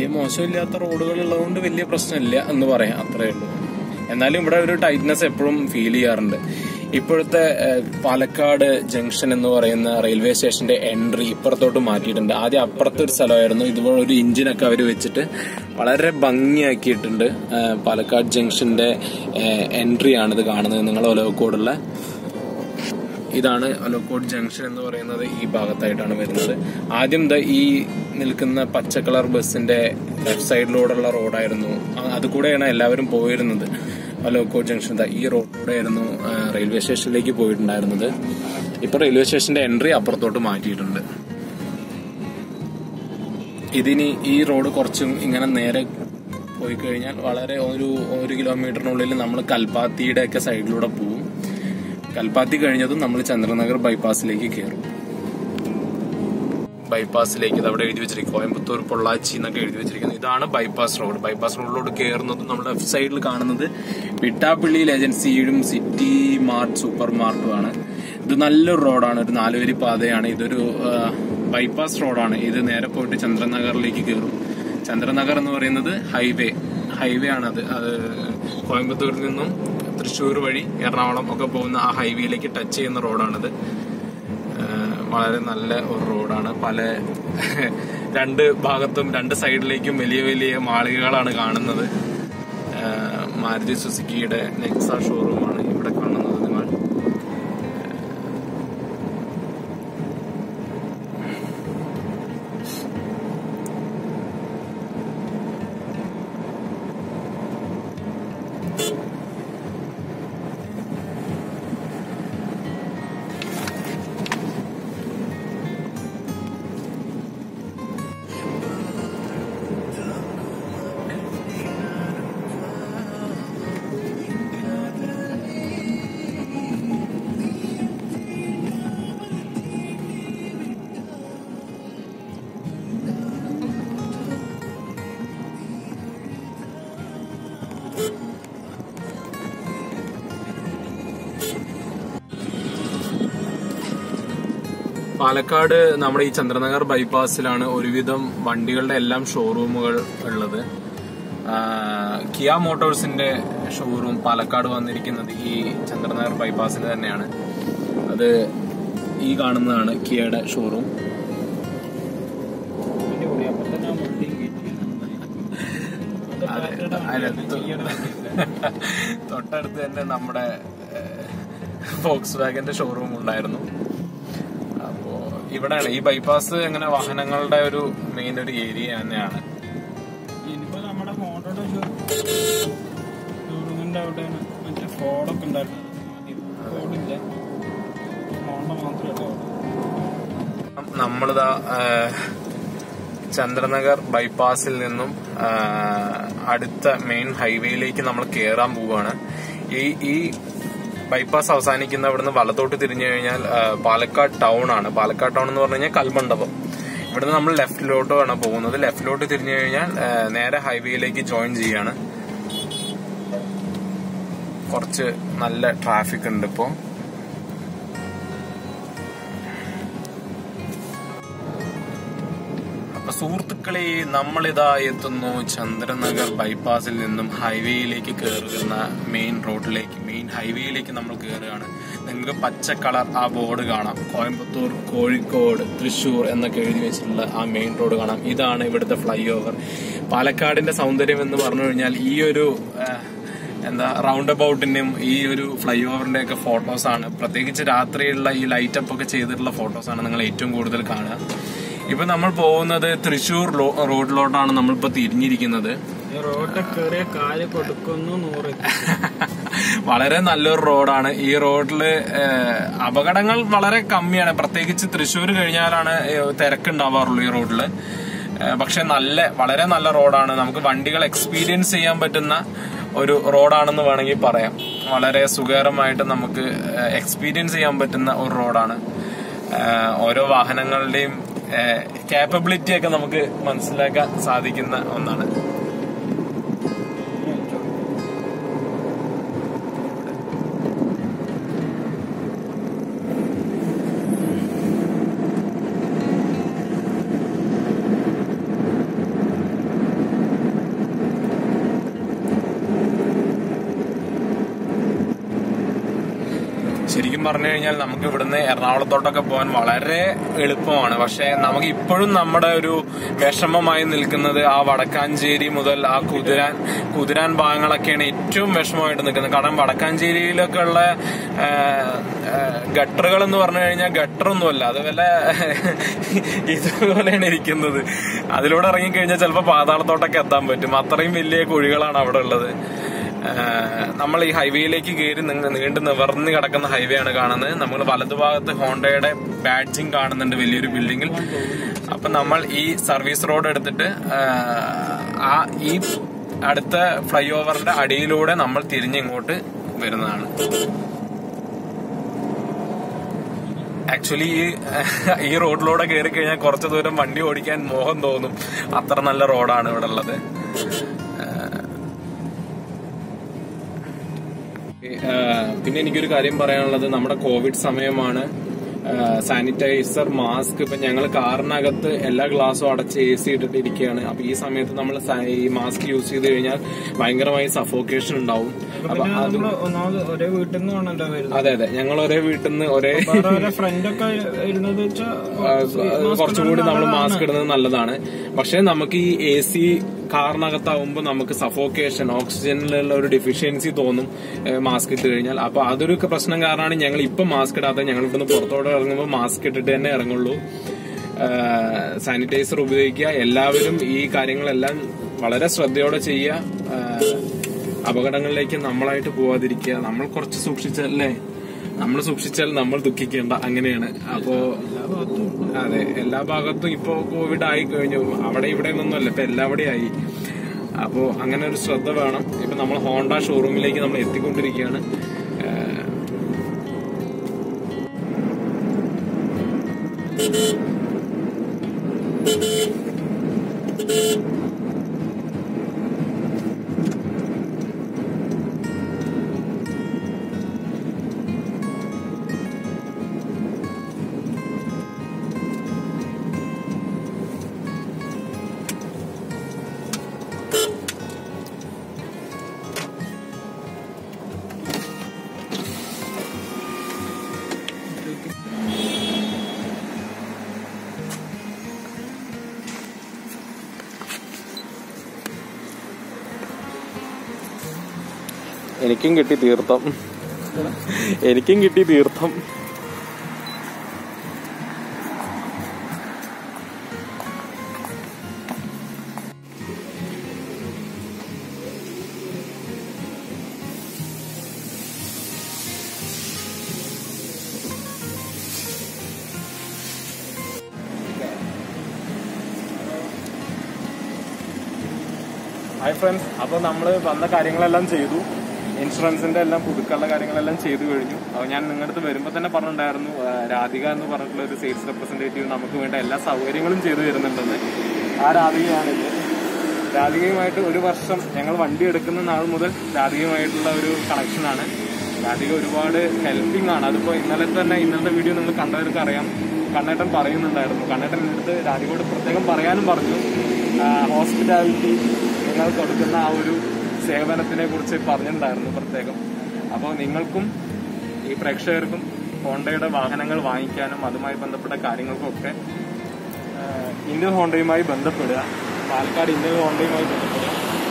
[SPEAKER 1] വലിയ മോശമില്ലാത്ത റോഡുകൾ ഉള്ളതുകൊണ്ട് വലിയ പ്രശ്നമില്ല എന്ന് പറയാം അത്രേ ഉള്ളൂ എന്നാലും ഇവിടെ ഒരു ടൈറ്റ്നെസ് എപ്പോഴും ഫീൽ ചെയ്യാറുണ്ട് ഇപ്പോഴത്തെ ഏഹ്, പാലക്കാട് ജംഗ്ഷൻ എന്ന് പറയുന്ന റെയിൽവേ സ്റ്റേഷന്റെ എൻട്രി ഇപ്പുറത്തോട്ട് മാറ്റിയിട്ടുണ്ട് ആദ്യം അപ്പുറത്തെ ഒരു സ്ഥലമായിരുന്നു ഇതുപോലെ ഒരു ഇഞ്ചിനൊക്കെ അവർ വെച്ചിട്ട് വളരെ ഭംഗിയാക്കിയിട്ടുണ്ട് ഏഹ്, പാലക്കാട് ജംഗ്ഷന്റെ എൻട്രി ആണ് ഇത് കാണുന്നത് നിങ്ങൾ ഒലവക്കോടുള്ള ഇതാണ് ഒലവക്കോട് ജംഗ്ഷൻ എന്ന് പറയുന്നത് ഈ ഭാഗത്തായിട്ടാണ് വരുന്നത് ആദ്യം ദാ ഈ നിൽക്കുന്ന പച്ച കളർ ബസ്സിന്റെ ലെഫ്റ്റ് സൈഡിലൂടെയുള്ള റോഡായിരുന്നു ആ, അത് കൂടെയാണ് എല്ലാവരും പോയിരുന്നത് ഒലവക്കോട് ജംഗ്ഷൻ ദാ ഈ റോഡിലൂടെയായിരുന്നു ആ, റെയിൽവേ സ്റ്റേഷനിലേക്ക് പോയിട്ടുണ്ടായിരുന്നത് ഇപ്പൊ റെയിൽവേ സ്റ്റേഷന്റെ എൻട്രി അപ്പുറത്തോട്ട് മാറ്റിയിട്ടുണ്ട് ഇതിനി ഈ റോഡ് കുറച്ചും ഇങ്ങനെ നേരെ പോയി കഴിഞ്ഞാൽ വളരെ ഒരു ഒരു കിലോമീറ്ററിനുള്ളിൽ നമ്മൾ കൽപ്പാത്തിയുടെ ഒക്കെ സൈഡിലൂടെ പോവും കൽപ്പാത്തി കഴിഞ്ഞതും നമ്മൾ ചന്ദ്രനഗർ ബൈപ്പാസിലേക്ക് കയറും ബൈപ്പാസിലേക്ക് ഇത് അവിടെ എഴുതി വെച്ചിരിക്കും കോയമ്പത്തൂർ പൊള്ളാച്ചി എന്നൊക്കെ എഴുതി വെച്ചിരിക്കുന്നത് ഇതാണ് ബൈപ്പാസ് റോഡ് ബൈപ്പാസ് റോഡിലോട്ട് കയറുന്നതും നമ്മൾ ലെഫ്റ്റ് സൈഡിൽ കാണുന്നത് പിട്ടാപ്പള്ളിയിൽ ഏജൻസിയും സിറ്റി മാർട്ട് സൂപ്പർ മാർട്ടും ആണ് ഇത് നല്ലൊരു റോഡാണ് ഒരു നാലുവരി പാതയാണ് ഇതൊരു ആ, ബൈപ്പാസ് റോഡാണ് ഇത് നേരെ പോയിട്ട് ചന്ദ്രനഗറിലേക്ക് കയറും ചന്ദ്രനഗർ എന്ന് പറയുന്നത് ഹൈവേ ഹൈവേ ആണ് അത് അത് കോയമ്പത്തൂരിൽ നിന്നും തൃശ്ശൂർ വഴി എറണാകുളം ഒക്കെ പോകുന്ന ആ ഹൈവേയിലേക്ക് ടച്ച് ചെയ്യുന്ന റോഡാണിത് ഏഹ് വളരെ നല്ല ഒരു റോഡാണ് പല രണ്ട് ഭാഗത്തും രണ്ട് സൈഡിലേക്കും വലിയ വലിയ മാളികകളാണ് കാണുന്നത് ഏഹ് മാരുതി സുസുക്കിയുടെ നെക്സ ഷോറൂമാണ് ഇവിടെ കാണുന്നത് നിങ്ങൾ പാലക്കാട് നമ്മുടെ ഈ ചന്ദ്രനഗർ ബൈപ്പാസിലാണ് ഒരുവിധം വണ്ടികളുടെ എല്ലാം ഷോറൂമുകൾ ഉള്ളത് ആ, കിയ മോട്ടോഴ്സിന്റെ ഷോറൂം പാലക്കാട് വന്നിരിക്കുന്നത് ഈ ചന്ദ്രനഗർ ബൈപ്പാസിൽ തന്നെയാണ് അത് ഈ കാണുന്നതാണ് കിയയുടെ ഷോറൂം
[SPEAKER 2] അടിപൊളി. അപ്പൊ തന്നെ ആ വണ്ടിയും കയറ്റി. അത്
[SPEAKER 1] അതെ,
[SPEAKER 2] ടാറ്റയുടെ വണ്ടിയാണ്.
[SPEAKER 1] അതിനകത്ത്
[SPEAKER 2] ഈയിടെ വണ്ടിയില്ല.
[SPEAKER 1] തൊട്ടടുത്ത് തന്നെ നമ്മുടെ ഫോക്സ് വാഗന്റെ ഷോറൂം ഉണ്ടായിരുന്നു അപ്പോ ഇവിടെയാണ് ഈ ബൈപ്പാസ് അങ്ങനെ വാഹനങ്ങളുടെ ഒരു മെയിൻ ഒരു ഏരിയ തന്നെയാണ്
[SPEAKER 2] ഇനിയിപ്പോ നമ്മുടെ ഹോണ്ടയുടെ ഷോറൂമിന്റെ അവിടെയാണ് മറ്റേ ഫോർഡൊക്കെ ഉണ്ടായിരുന്നത് ആദ്യം ഫോർഡില്ല ഹോണ്ട മാത്രമല്ല
[SPEAKER 1] നമ്മളിതാ ആ, ചന്ദ്രനഗർ ബൈപ്പാസിൽ നിന്നും ആ, അടുത്ത മെയിൻ ഹൈവേയിലേക്ക് നമ്മൾ കയറാൻ പോവുകയാണ് ഈ ഈ ബൈപ്പാസ് അവസാനിക്കുന്ന ഇവിടുന്ന് വലത്തോട്ട് തിരിഞ്ഞു കഴിഞ്ഞാൽ ആ, പാലക്കാട് ടൗൺ ആണ് പാലക്കാട് ടൗൺ എന്ന് പറഞ്ഞു കഴിഞ്ഞാൽ കൽമണ്ഡപം ഇവിടുന്ന് നമ്മൾ ലെഫ്റ്റിലോട്ടാണ് പോകുന്നത് ലെഫ്റ്റിലോട്ട് തിരിഞ്ഞു കഴിഞ്ഞാൽ ആ, നേരെ ഹൈവേയിലേക്ക് ജോയിൻ ചെയ്യാണ് കുറച്ച് നല്ല ട്രാഫിക് ഉണ്ട് ഇപ്പോ അപ്പൊ സുഹൃത്തുക്കളെ നമ്മളിതാ എത്തുന്നു ചന്ദ്രനഗർ ബൈപ്പാസിൽ നിന്നും ഹൈവേയിലേക്ക് കയറുന്ന മെയിൻ റോഡിലേക്ക് മെയിൻ ഹൈവേയിലേക്ക് നമ്മൾ കയറുകയാണ് നിങ്ങൾക്ക് പച്ച കളർ ആ ബോർഡ് കാണാം കോയമ്പത്തൂർ കോഴിക്കോട് തൃശൂർ എന്നൊക്കെ എഴുതി വെച്ചിട്ടുള്ള ആ മെയിൻ റോഡ് കാണാം ഇതാണ് ഇവിടുത്തെ ഫ്ലൈ ഓവർ പാലക്കാടിന്റെ സൗന്ദര്യം എന്ന് പറഞ്ഞു കഴിഞ്ഞാൽ ഈ ഒരു ആ, എന്താ റൗണ്ട് അബൌട്ടിന്റെയും ഈ ഒരു ഫ്ലൈ ഓവറിന്റെ ഒക്കെ ഫോട്ടോസ് ആണ് പ്രത്യേകിച്ച് രാത്രിയുള്ള ഈ ലൈറ്റ് അപ്പ് ഒക്കെ ചെയ്തിട്ടുള്ള ഫോട്ടോസ് ആണ് നിങ്ങൾ ഏറ്റവും കൂടുതൽ കാണുക ഇപ്പൊ നമ്മൾ പോകുന്നത് തൃശൂർ ലോ- റോഡിലോട്ടാണ് നമ്മളിപ്പോ തിരിഞ്ഞിരിക്കുന്നത്
[SPEAKER 2] ഈ റോഡിൽ കയറിയ കാല് കൊടുക്കുന്നു നൂറ്
[SPEAKER 1] വളരെ നല്ലൊരു റോഡാണ് ഈ റോഡില് ഏഹ്, അപകടങ്ങൾ വളരെ കമ്മിയാണ് പ്രത്യേകിച്ച് തൃശ്ശൂർ കഴിഞ്ഞാലാണ് ഏഹ്, തിരക്കുണ്ടാവാറുള്ളൂ ഈ റോഡില് ഏഹ്, പക്ഷെ നല്ല വളരെ നല്ല റോഡാണ് നമുക്ക് വണ്ടികൾ എക്സ്പീരിയൻസ് ചെയ്യാൻ പറ്റുന്ന ഒരു റോഡാണെന്ന് വേണമെങ്കിൽ പറയാം വളരെ സുഖകരമായിട്ട് നമുക്ക് എക്സ്പീരിയൻസ് ചെയ്യാൻ പറ്റുന്ന ഒരു റോഡാണ് ഏഹ്, ഓരോ വാഹനങ്ങളുടെയും കാപ്പബിലിറ്റി ഒക്കെ നമുക്ക് മനസ്സിലാക്കാൻ സാധിക്കുന്ന ഒന്നാണ് ശരിക്കും പറഞ്ഞു കഴിഞ്ഞാൽ നമുക്ക് ഇവിടുന്ന് എറണാകുളത്തോട്ടൊക്കെ പോകാൻ വളരെ എളുപ്പമാണ് പക്ഷെ നമുക്ക് ഇപ്പോഴും നമ്മുടെ ഒരു വിഷമമായി നിൽക്കുന്നത് ആ വടക്കാഞ്ചേരി മുതൽ ആ കുതിരാൻ കുതിരാൻ ഭാഗങ്ങളൊക്കെയാണ് ഏറ്റവും വിഷമമായിട്ട് നിൽക്കുന്നത് കാരണം വടക്കാഞ്ചേരിയിലൊക്കെ ഉള്ള ഗട്ടറുകൾ എന്ന് പറഞ്ഞു കഴിഞ്ഞാൽ ഗട്ടറൊന്നുമല്ല അത് വല്ല ഇതുപോലെയാണ് ഇരിക്കുന്നത് അതിലൂടെ ഇറങ്ങിക്കഴിഞ്ഞാൽ ചിലപ്പോൾ പാതാളത്തോട്ടൊക്കെ എത്താൻ പറ്റും അത്രയും വലിയ കുഴികളാണ് അവിടെ ഉള്ളത് ഏഹ് നമ്മൾ ഈ ഹൈവേയിലേക്ക് കയറി നിങ്ങ- നീണ്ടു നിവർന്ന് കിടക്കുന്ന ഹൈവേ ആണ് കാണുന്നത് നമ്മൾ വലതുഭാഗത്ത് ഹോണ്ടയുടെ ബാഡ്ജിങ് കാണുന്നുണ്ട് വലിയൊരു ബിൽഡിങ്ങിൽ അപ്പൊ നമ്മൾ ഈ സർവീസ് റോഡ് എടുത്തിട്ട് ഏഹ്, ആ ഈ അടുത്ത ഫ്ലൈ ഓവറിന്റെ അടിയിലൂടെ നമ്മൾ തിരിഞ്ഞിങ്ങോട്ട് വരുന്നതാണ് ആക്ച്വലി ഈ ഈ റോഡിലൂടെ കയറി കഴിഞ്ഞാൽ കുറച്ചു ദൂരം വണ്ടി ഓടിക്കാൻ മോഹം തോന്നും അത്ര നല്ല റോഡാണ് ഇവിടെ ഉള്ളത് ഏഹ് പിന്നെ എനിക്കൊരു കാര്യം പറയാനുള്ളത് നമ്മുടെ കോവിഡ് സമയമാണ് സാനിറ്റൈസർ മാസ്ക് ഇപ്പൊ ഞങ്ങൾ കാറിനകത്ത് എല്ലാ ഗ്ലാസും അടച്ച് എ സി ഇട്ടിട്ട് ഇരിക്കുകയാണ് അപ്പൊ ഈ സമയത്ത് നമ്മൾ ഈ മാസ്ക് യൂസ് ചെയ്ത് കഴിഞ്ഞാൽ ഭയങ്കരമായി സഫോക്കേഷൻ ഉണ്ടാവും അപ്പൊ
[SPEAKER 2] പിന്നെ
[SPEAKER 1] അത്
[SPEAKER 2] നമ്മള് ഒന്നാമത് ഒരേ വീട്ടിൽ നിന്നാണല്ലോ വരുന്നത്
[SPEAKER 1] അതെ അതെ ഞങ്ങൾ ഒരേ വീട്ടിൽ നിന്ന് ഒരേ
[SPEAKER 2] വേറെ ഫ്രണ്ട് ഒക്കെ ഇരുന്നത് വെച്ചാൽ
[SPEAKER 1] കുറച്ചുകൂടി നമ്മൾ മാസ്ക് ഇടുന്നത് നല്ലതാണ് പക്ഷെ നമുക്ക് ഈ എ സി കാറിനകത്താവുമ്പോൾ നമുക്ക് സഫോക്കേഷൻ ഓക്സിജനിലുള്ള ഒരു ഡെഫിഷ്യൻസി തോന്നും മാസ്ക് ഇട്ട് കഴിഞ്ഞാൽ അപ്പൊ അതൊരു പ്രശ്നം കാരണമാണ് ഞങ്ങൾ ഇപ്പൊ മാസ്ക് ഇടാത്ത ഞങ്ങൾ ഇവിടുന്ന് പുറത്തോട്ട് ഇറങ്ങുമ്പോൾ മാസ്ക് ഇട്ടിട്ട് തന്നെ ഇറങ്ങുള്ളൂ സാനിറ്റൈസർ ഉപയോഗിക്കുക എല്ലാവരും ഈ കാര്യങ്ങളെല്ലാം വളരെ ശ്രദ്ധയോടെ ചെയ്യുക ഏഹ് അപകടങ്ങളിലേക്ക് നമ്മളായിട്ട് പോവാതിരിക്കുക നമ്മൾ കുറച്ച് സൂക്ഷിച്ചല്ലേ നമ്മൾ സൂക്ഷിച്ചാൽ നമ്മൾ ദുഃഖിക്കേണ്ട അങ്ങനെയാണ് അപ്പോ അതെ എല്ലാ ഭാഗത്തും ഇപ്പോ കോവിഡ് ആയി കഴിഞ്ഞു അവിടെ ഇവിടെ നിന്നല്ല ഇപ്പൊ എല്ലാവിടെയും ആയി അപ്പോ അങ്ങനെ ഒരു ശ്രദ്ധ വേണം ഇപ്പൊ നമ്മൾ ഹോണ്ട ഷോറൂമിലേക്ക് നമ്മൾ എത്തിക്കൊണ്ടിരിക്കുകയാണ് ഏഹ് എനിക്കും കിട്ടി തീർത്ഥം എനിക്കും കിട്ടി തീർത്ഥം ഹായ് ഫ്രണ്ട്സ് അപ്പോൾ നമ്മൾ വന്ന കാര്യങ്ങളെല്ലാം ചെയ്തു ഇൻഷുറൻസിന്റെ എല്ലാം പുതുക്കാനുള്ള കാര്യങ്ങളെല്ലാം ചെയ്തു കഴിഞ്ഞു അപ്പോൾ ഞാൻ നിങ്ങളുടെ അടുത്ത് വരുമ്പോൾ തന്നെ പറഞ്ഞിട്ടുണ്ടായിരുന്നു ആ, രാധിക എന്ന് പറഞ്ഞിട്ടുള്ള ഒരു സെയിൽസ് റെപ്രസെന്റേറ്റീവ് നമുക്ക് വേണ്ട എല്ലാ സൗകര്യങ്ങളും ചെയ്തു തരുന്നുണ്ടെന്ന് ആ രാധികയാണിത് രാധികയുമായിട്ട് ഒരു വർഷം ഞങ്ങൾ വണ്ടി എടുക്കുന്ന നാൾ മുതൽ രാധികയുമായിട്ടുള്ള ഒരു കണക്ഷനാണ് രാധിക ഒരുപാട് ഹെൽപ്പിംഗ് ആണ് അതിപ്പോ ഇന്നലെ തന്നെ ഇന്നലത്തെ വീഡിയോ നിങ്ങൾ കണ്ടവർക്ക് അറിയാം കണ്ണേട്ടൻ പറയുന്നുണ്ടായിരുന്നു കണ്ണേട്ടൻ എൻ്റെ അടുത്ത് രാധികയോട് പ്രത്യേകം പറയാനും പറഞ്ഞു ഹോസ്പിറ്റാലിറ്റി നിങ്ങൾ കൊടുക്കുന്ന ആ ഒരു സേവനത്തിനെ കുറിച്ച് പറഞ്ഞിട്ടുണ്ടായിരുന്നു പ്രത്യേകം അപ്പോൾ നിങ്ങൾക്കും ഈ പ്രേക്ഷകർക്കും ഹോണ്ടയുടെ വാഹനങ്ങൾ വാങ്ങിക്കാനും അതുമായി ബന്ധപ്പെട്ട കാര്യങ്ങൾക്കും ഒക്കെ ആഹ് ഇന്ത്യൻ ഹോണ്ടയുമായി ബന്ധപ്പെടുക പാലക്കാട് ഇന്ത്യൻ ഹോണ്ടയുമായി ബന്ധപ്പെടുക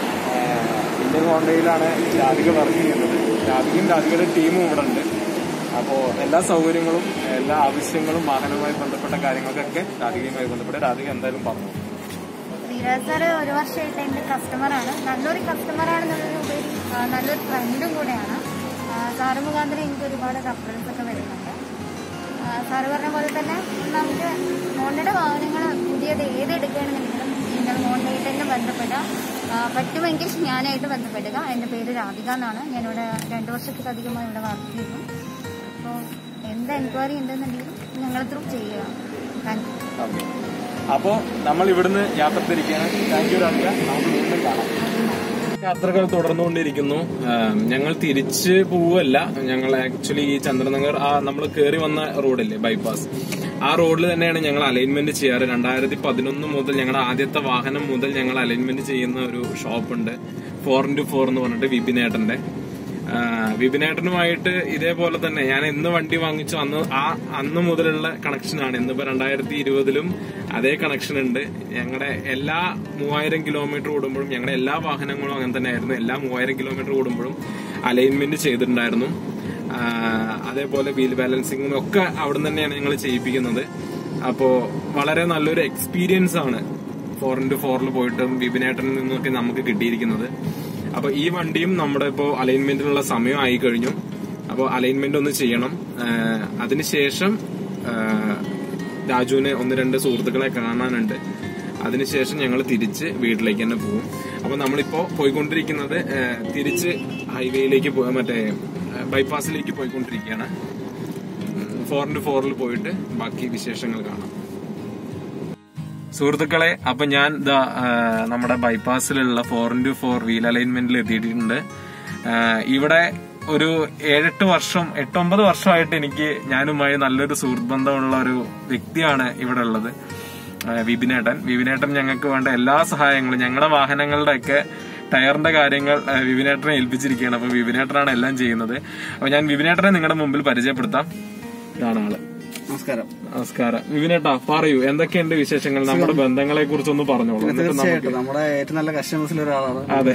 [SPEAKER 1] ആഹ് ഇന്ത്യൻ ഹോണ്ടയിലാണ് രാധിക വർക്ക് ചെയ്യുന്നത് രാധികയും രാധികയുടെ ടീമും ഇവിടെ ഉണ്ട് അപ്പോൾ എല്ലാ സൗകര്യങ്ങളും എല്ലാ ആവശ്യങ്ങളും വാഹനവുമായി ബന്ധപ്പെട്ട കാര്യങ്ങൾക്കൊക്കെ രാധികയുമായി ബന്ധപ്പെട്ട് രാധിക എന്തായാലും പറഞ്ഞു
[SPEAKER 3] ധീരാജ് സാറ് ഒരു വർഷമായിട്ട് എൻ്റെ കസ്റ്റമറാണ് നല്ലൊരു കസ്റ്റമറാണെന്നുള്ളതിനുപരി ആ, നല്ലൊരു ഫ്രണ്ടും കൂടെയാണ് ആ, സാറ് മുഖാന്തരം എനിക്ക് ഒരുപാട് റഫറൻസ് ഒക്കെ വരുന്നുണ്ട് ആ, സാറ് പറഞ്ഞ പോലെ തന്നെ നമുക്ക് ഹോണ്ടയുടെ വാഹനങ്ങൾ പുതിയത് ഏത് എടുക്കുകയാണെന്നുണ്ടെങ്കിലും നിങ്ങൾ ഹോണ്ടയിൽ തന്നെ ബന്ധപ്പെടുക ആ, പറ്റുമെങ്കിൽ ഞാനായിട്ട് ബന്ധപ്പെടുക എൻ്റെ പേര് രാധിക എന്നാണ് ഞാനിവിടെ രണ്ട് വർഷത്തിലധികമായി ഇവിടെ വർക്ക് ചെയ്യുന്നു അപ്പോൾ എന്ത് എൻക്വയറി ഉണ്ടെന്നുണ്ടെങ്കിലും ഞങ്ങൾ ത്രൂ ചെയ്യുക താങ്ക് യു
[SPEAKER 1] ഓക്കെ അപ്പോൾ നമ്മൾ ഇവിടുന്ന് യാത്ര തിരിക്കുകയാണ് താങ്ക് യു രാധിക നമുക്ക് വീണ്ടും കാണാം യാത്രകൾ തുടർന്നുകൊണ്ടിരിക്കുന്നു ആം, ഞങ്ങൾ തിരിച്ച് പോവല്ല ഞങ്ങൾ ആക്ച്വലി ഈ ചന്ദ്രനഗർ ആ നമ്മൾ കയറി വന്ന റോഡില്ലേ ബൈപ്പാസ് ആ റോഡിൽ തന്നെയാണ് ഞങ്ങൾ അലൈൻമെന്റ് ചെയ്യാറ് രണ്ടായിരത്തി പതിനൊന്ന് മുതൽ ഞങ്ങളുടെ ആദ്യത്തെ വാഹനം മുതൽ ഞങ്ങൾ അലൈൻമെന്റ് ചെയ്യുന്ന ഒരു ഷോപ്പുണ്ട് ഫോർ ഇൻറ്റു ഫോർ എന്ന് പറഞ്ഞിട്ട് വിപിനേട്ടന്റെ ആ, വിപിനേട്ടനുമായിട്ട് ഇതേപോലെ തന്നെ ഞാൻ എന്ന് വണ്ടി വാങ്ങിച്ചു അന്ന് ആ അന്ന് മുതലുള്ള കണക്ഷനാണ് ഇന്നിപ്പോ രണ്ടായിരത്തി ഇരുപതിലും അതേ കണക്ഷൻ ഉണ്ട് ഞങ്ങളുടെ എല്ലാ മൂവായിരം കിലോമീറ്റർ ഓടുമ്പോഴും ഞങ്ങളുടെ എല്ലാ വാഹനങ്ങളും അങ്ങനെ തന്നെയായിരുന്നു എല്ലാ മൂവായിരം കിലോമീറ്റർ ഓടുമ്പോഴും അലൈൻമെന്റ് ചെയ്തിട്ടുണ്ടായിരുന്നു ആ, അതേപോലെ വീൽ ബാലൻസിങ്ങും ഒക്കെ അവിടെ തന്നെയാണ് ഞങ്ങൾ ചെയ്യിപ്പിക്കുന്നത് അപ്പോ വളരെ നല്ലൊരു എക്സ്പീരിയൻസ് ആണ് ഫോർ ഇന്റു ഫോറിൽ പോയിട്ടും വിപിനേട്ടനിൽ നിന്നൊക്കെ നമുക്ക് കിട്ടിയിരിക്കുന്നത് അപ്പൊ ഈ വണ്ടിയും നമ്മുടെ ഇപ്പോ അലൈൻമെന്റിനുള്ള സമയം ആയി കഴിഞ്ഞു അപ്പോൾ അലൈൻമെന്റ് ഒന്ന് ചെയ്യണം ആഹ് അതിനുശേഷം ആഹ് രാജുവിന് ഒന്ന് രണ്ട് സുഹൃത്തുക്കളെ കാണാനുണ്ട് അതിനുശേഷം ഞങ്ങൾ തിരിച്ച് വീട്ടിലേക്ക് തന്നെ പോകും അപ്പൊ നമ്മളിപ്പോ പോയിക്കൊണ്ടിരിക്കുന്നത് ആഹ് തിരിച്ച് ഹൈവേയിലേക്ക് പോ- മറ്റേ ആഹ് ബൈപ്പാസിലേക്ക് പോയിക്കൊണ്ടിരിക്കുകയാണ് ഫോർ ഇന്റു ഫോറിൽ പോയിട്ട് ബാക്കി വിശേഷങ്ങൾ കാണാം സുഹൃത്തുക്കളെ അപ്പൊ ഞാൻ ദാ ആ, നമ്മുടെ ബൈപ്പാസിലുള്ള ഫോർ ഇന്റു ഫോർ വീൽ അലൈൻമെന്റിൽ എത്തിയിട്ടുണ്ട് ആ, ഇവിടെ ഒരു ഏഴെട്ട് വർഷം എട്ടൊമ്പത് വർഷമായിട്ട് എനിക്ക് ഞാനുമായി നല്ലൊരു സുഹൃത്ത് ബന്ധമുള്ള ഒരു വ്യക്തിയാണ് ഇവിടെ ഉള്ളത് ആ, വിപിനേട്ടൻ വിപിനേട്ടൻ ഞങ്ങൾക്ക് വേണ്ട എല്ലാ സഹായങ്ങളും ഞങ്ങളുടെ വാഹനങ്ങളുടെ ഒക്കെ ടയറിന്റെ കാര്യങ്ങൾ ആ, വിപിനേട്ടനെ ഏൽപ്പിച്ചിരിക്കുകയാണ് അപ്പൊ വിപിനേട്ടനാണ് എല്ലാം ചെയ്യുന്നത് അപ്പൊ ഞാൻ വിപിനേട്ടനെ നിങ്ങളുടെ മുമ്പിൽ പരിചയപ്പെടുത്താം ഇതാണ് ആള്
[SPEAKER 4] നമസ്കാരം
[SPEAKER 1] നമസ്കാരം വിപിനേട്ടാ പറയൂ എന്തൊക്കെയുണ്ട് വിശേഷങ്ങൾ നമ്മുടെ ബന്ധങ്ങളെ കുറിച്ചൊന്ന് പറഞ്ഞോളൂ എന്നിട്ട് നമുക്ക്
[SPEAKER 4] തീർച്ചയായിട്ടും നമ്മുടെ ഏറ്റവും നല്ല കസ്റ്റമേഴ്സിൽ ഒരാളാണ്
[SPEAKER 1] അതെ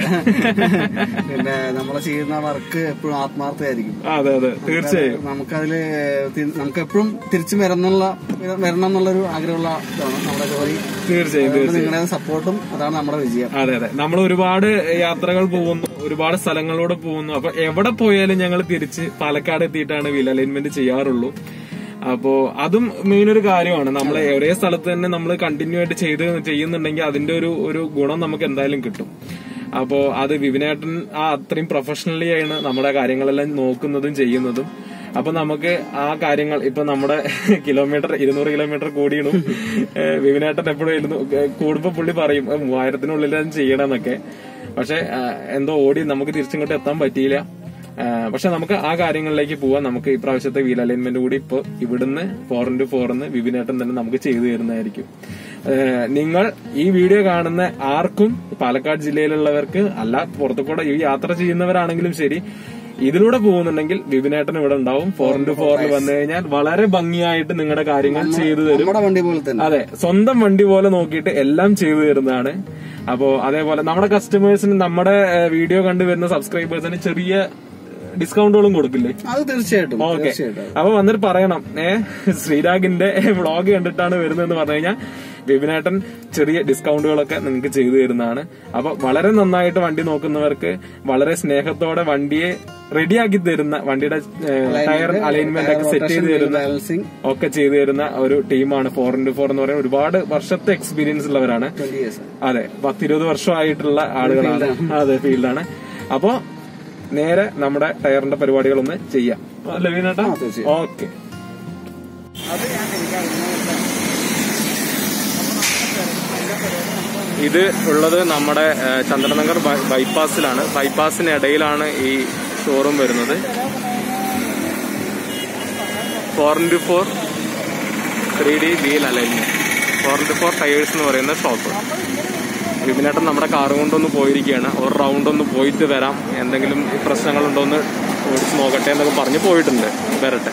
[SPEAKER 4] പിന്നെ നമ്മൾ ചെയ്യുന്ന വർക്ക് എപ്പോഴും ആത്മാർത്ഥമായിരിക്കും
[SPEAKER 1] അതെ അതെ തീർച്ചയായും
[SPEAKER 4] നമുക്കതില് തി- നമുക്ക് എപ്പോഴും തിരിച്ചു വരണമെന്നുള്ള വരണം എന്നുള്ളൊരു ആഗ്രഹമുള്ള ഇതാണ് നമ്മുടെ ജോലി
[SPEAKER 1] തീർച്ചയായും
[SPEAKER 4] അതുകൊണ്ട് നിങ്ങളുടെ സപ്പോർട്ടും അതാണ് നമ്മുടെ വിജയം
[SPEAKER 1] അതെ അതെ നമ്മൾ ഒരുപാട് യാത്രകൾ പോകുന്നു ഒരുപാട് സ്ഥലങ്ങളിലൂടെ പോകുന്നു അപ്പൊ എവിടെ പോയാലും ഞങ്ങൾ തിരിച്ച് പാലക്കാട് എത്തിയിട്ടാണ് വീൽ അലൈൻമെന്റ് ചെയ്യാറുള്ളൂ അപ്പോ അതും മെയിൻ ഒരു കാര്യമാണ് നമ്മൾ ഒരേ സ്ഥലത്ത് തന്നെ നമ്മൾ കണ്ടിന്യൂ ആയിട്ട് ചെയ്ത് ചെയ്യുന്നുണ്ടെങ്കിൽ അതിന്റെ ഒരു ഒരു ഗുണം നമുക്ക് എന്തായാലും കിട്ടും അപ്പോ അത് വിപിനേട്ടൻ ആ അത്രയും പ്രൊഫഷണലി ആണ് നമ്മുടെ കാര്യങ്ങളെല്ലാം നോക്കുന്നതും ചെയ്യുന്നതും അപ്പൊ നമുക്ക് ആ കാര്യങ്ങൾ ഇപ്പൊ നമ്മുടെ കിലോമീറ്റർ ഇരുന്നൂറ് കിലോമീറ്റർ കൂടിയിടും ഏഹ് വിപിനേട്ടൻ എപ്പോഴും ഇരുന്നു കൂടുമ്പോ പുള്ളി പറയും "ഏഹ് മൂവായിരത്തിനുള്ളിൽ അത് ചെയ്യണമെന്നൊക്കെ പക്ഷെ എന്തോ ഓടി നമുക്ക് തിരിച്ചിങ്ങോട്ട് എത്താൻ പറ്റിയില്ല ആഹ് പക്ഷെ നമുക്ക് ആ കാര്യങ്ങളിലേക്ക് പോവാൻ നമുക്ക് ഈ പ്രാവശ്യത്തെ വീൽ അലൈൻമെന്റ് കൂടി ഇപ്പൊ ഇവിടുന്ന് ഫോർ ഇന്റു ഫോറിന്ന് വിപിനേട്ടൻ തന്നെ നമുക്ക് ചെയ്തു തരുന്നതായിരിക്കും ആഹ് നിങ്ങൾ ഈ വീഡിയോ കാണുന്ന ആർക്കും പാലക്കാട് ജില്ലയിലുള്ളവർക്ക് അല്ല പുറത്തു കൂടെ ഈ യാത്ര ചെയ്യുന്നവരാണെങ്കിലും ശരി ഇതിലൂടെ പോകുന്നുണ്ടെങ്കിൽ വിപിനേട്ടൻ ഇവിടെ ഉണ്ടാവും ഫോർ ഇന്റു ഫോറിൽ വന്നു കഴിഞ്ഞാൽ വളരെ ഭംഗിയായിട്ട് നിങ്ങളുടെ കാര്യങ്ങൾ ചെയ്തു തരും
[SPEAKER 4] നമ്മുടെ വണ്ടി പോലെ തന്നെ
[SPEAKER 1] അതെ സ്വന്തം വണ്ടി പോലെ നോക്കിയിട്ട് എല്ലാം ചെയ്തു തരുന്നതാണ് അപ്പോ അതേപോലെ നമ്മുടെ കസ്റ്റമേഴ്സിന് നമ്മുടെ ഏഹ്, വീഡിയോ കണ്ടുവരുന്ന സബ്സ്ക്രൈബേഴ്സിന് ചെറിയ ഡിസ്കൗണ്ടുകളും കൊടുക്കില്ലേ
[SPEAKER 4] അത് തീർച്ചയായിട്ടും
[SPEAKER 1] ഓക്കെ
[SPEAKER 4] തീർച്ചയായിട്ടും
[SPEAKER 1] അപ്പൊ വന്നിട്ട് പറയണം ഏ ശ്രീരാഗിന്റെ വ്ളോഗ് കണ്ടിട്ടാണ് വരുന്നതെന്ന് പറഞ്ഞു കഴിഞ്ഞാൽ വിപിനേട്ടൻ ചെറിയ ഡിസ്കൗണ്ടുകളൊക്കെ നിങ്ങൾക്ക് ചെയ്തു തരുന്നതാണ് അപ്പൊ വളരെ നന്നായിട്ട് വണ്ടി നോക്കുന്നവർക്ക് വളരെ സ്നേഹത്തോടെ വണ്ടിയെ റെഡിയാക്കി തരുന്ന വണ്ടിയുടെ ടയർ അലൈൻമെന്റ് ഒക്കെ സെറ്റ് ചെയ്ത് തരുന്ന
[SPEAKER 4] ബാലൻസിങ്
[SPEAKER 1] ഒക്കെ ചെയ്തു തരുന്ന ഒരു ടീമാണ് ഫോർ ഇന്റു ഫോർ എന്ന് പറയുന്ന ഒരുപാട് വർഷത്തെ എക്സ്പീരിയൻസ് ഉള്ളവരാണ്
[SPEAKER 4] ട്വന്റി ഇയേഴ്സ്
[SPEAKER 1] അതെ പത്തിരുപത് വർഷമായിട്ടുള്ള ആളുകളാണ് അതെ ഫീൽഡാണ് അപ്പോ നേരെ നമ്മുടെ ടയറിന്റെ പരിപാടികളൊന്ന് ചെയ്യാം അല്ലേ വീണേട്ടാ
[SPEAKER 4] ആ, തീർച്ചയായും.
[SPEAKER 1] ഓക്കെ ഇത് ഉള്ളത് നമ്മുടെ ഏഹ്, ചന്ദ്രനഗർ ബൈ- ബൈപ്പാസിലാണ് ബൈപ്പാസിന് ഇടയിലാണ് ഈ ഷോറൂം വരുന്നത് four into four three D wheel alignment four into four tyres എന്ന് പറയുന്ന ഷോപ്പ് വിപിനേട്ടൻ നമ്മുടെ കാറ് കൊണ്ടൊന്ന് പോയിരിക്കുകയാണ് ഒരു റൗണ്ട് ഒന്ന് പോയിട്ട് വരാം എന്തെങ്കിലും പ്രശ്നങ്ങളുണ്ടോ എന്ന് ഓടിച്ച് നോക്കട്ടെ എന്നൊക്കെ പറഞ്ഞ് പോയിട്ടുണ്ട് വരട്ടെ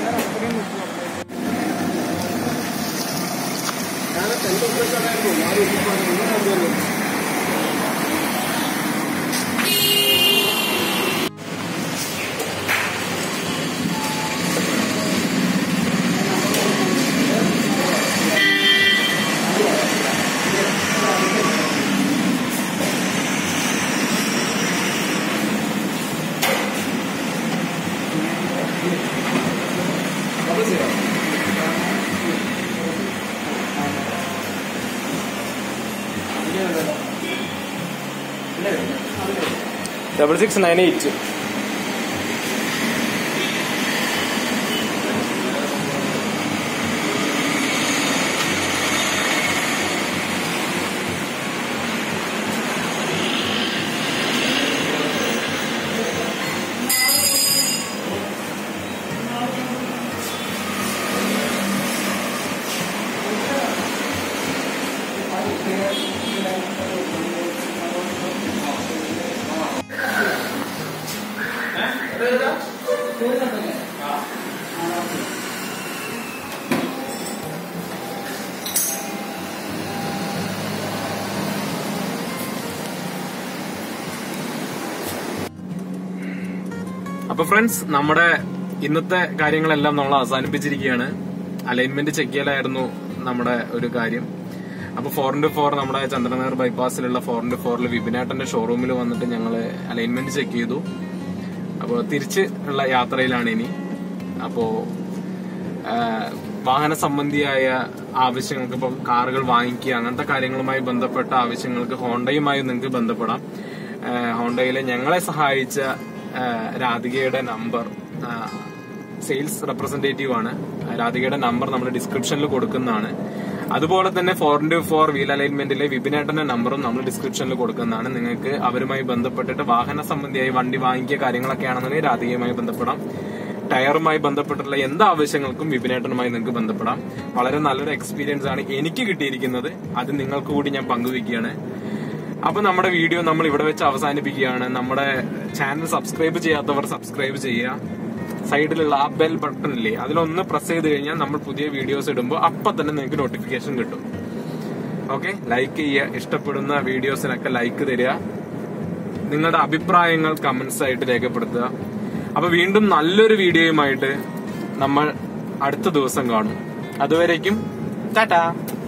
[SPEAKER 1] ഡബിൾ സിക്സ് നയൻ എയ്റ്റ് അപ്പൊ ഫ്രണ്ട്സ് നമ്മുടെ ഇന്നത്തെ കാര്യങ്ങളെല്ലാം നമ്മൾ അവസാനിപ്പിച്ചിരിക്കുകയാണ് അലൈൻമെന്റ് ചെക്ക് ചെയ്യലായിരുന്നു നമ്മുടെ ഒരു കാര്യം അപ്പൊ ഫോർ ഇന്റു ഫോർ നമ്മുടെ ചന്ദ്രനഗർ ബൈപ്പാസിലുള്ള ഫോർ ഇന്റു ഫോറിൽ വിപിനേട്ടന്റെ ഷോറൂമിൽ വന്നിട്ട് ഞങ്ങൾ അലൈൻമെന്റ് ചെക്ക് ചെയ്തു അപ്പോൾ തിരിച്ച് ഉള്ള യാത്രയിലാണ് ഇനി അപ്പോ ആ, വാഹന സംബന്ധിയായ ആവശ്യങ്ങൾക്ക് ഇപ്പം കാറുകൾ വാങ്ങിക്കുക അങ്ങനത്തെ കാര്യങ്ങളുമായി ബന്ധപ്പെട്ട ആവശ്യങ്ങൾക്ക് ഹോണ്ടയുമായി നിങ്ങൾക്ക് ബന്ധപ്പെടാം ആ, ഹോണ്ടയിലെ ഞങ്ങളെ സഹായിച്ച ആ, രാധികയുടെ നമ്പർ സെയിൽസ് റെപ്രസെന്റേറ്റീവ് ആണ് രാധികയുടെ നമ്പർ നമ്മൾ ഡിസ്ക്രിപ്ഷനിൽ കൊടുക്കുന്നതാണ് അതുപോലെ തന്നെ ഫോർ ഇന്റു ഫോർ വീൽ അലൈൻമെന്റിലെ വിപിനേട്ടന്റെ നമ്പറും നമ്മൾ ഡിസ്ക്രിപ്ഷനിൽ കൊടുക്കുന്നതാണ് നിങ്ങൾക്ക് അവരുമായി ബന്ധപ്പെട്ടിട്ട് വാഹന സംബന്ധിയായി വണ്ടി വാങ്ങിക്കുക കാര്യങ്ങളൊക്കെ ആണെന്നുണ്ടെങ്കിൽ രാധികയുമായി ബന്ധപ്പെടാം ടയറുമായി ബന്ധപ്പെട്ടുള്ള എന്ത് ആവശ്യങ്ങൾക്കും വിപിനേട്ടനുമായി നിങ്ങൾക്ക് ബന്ധപ്പെടാം വളരെ നല്ലൊരു എക്സ്പീരിയൻസ് ആണ് എനിക്ക് കിട്ടിയിരിക്കുന്നത് അത് നിങ്ങൾക്ക് കൂടി ഞാൻ പങ്കുവെക്കുകയാണ് അപ്പൊ നമ്മുടെ വീഡിയോ നമ്മൾ ഇവിടെ വെച്ച് അവസാനിപ്പിക്കുകയാണ് നമ്മുടെ ചാനൽ സബ്സ്ക്രൈബ് ചെയ്യാത്തവർ സബ്സ്ക്രൈബ് ചെയ്യുക സൈഡിലുള്ള ആ ബെൽ ബട്ടൺ ഇല്ലേ അതിലൊന്ന് പ്രസ് ചെയ്ത് കഴിഞ്ഞാൽ നമ്മൾ പുതിയ വീഡിയോസ് ഇടുമ്പോൾ അപ്പൊ തന്നെ നിങ്ങൾക്ക് നോട്ടിഫിക്കേഷൻ കിട്ടും ഓക്കെ ലൈക്ക് ചെയ്യുക ഇഷ്ടപ്പെടുന്ന വീഡിയോസിനൊക്കെ ലൈക്ക് തരിക നിങ്ങളുടെ അഭിപ്രായങ്ങൾ കമന്റ്സ് ആയിട്ട് രേഖപ്പെടുത്തുക അപ്പൊ വീണ്ടും നല്ലൊരു വീഡിയോയുമായിട്ട് നമ്മൾ അടുത്ത ദിവസം കാണും അതുവരേക്കും ടാറ്റാ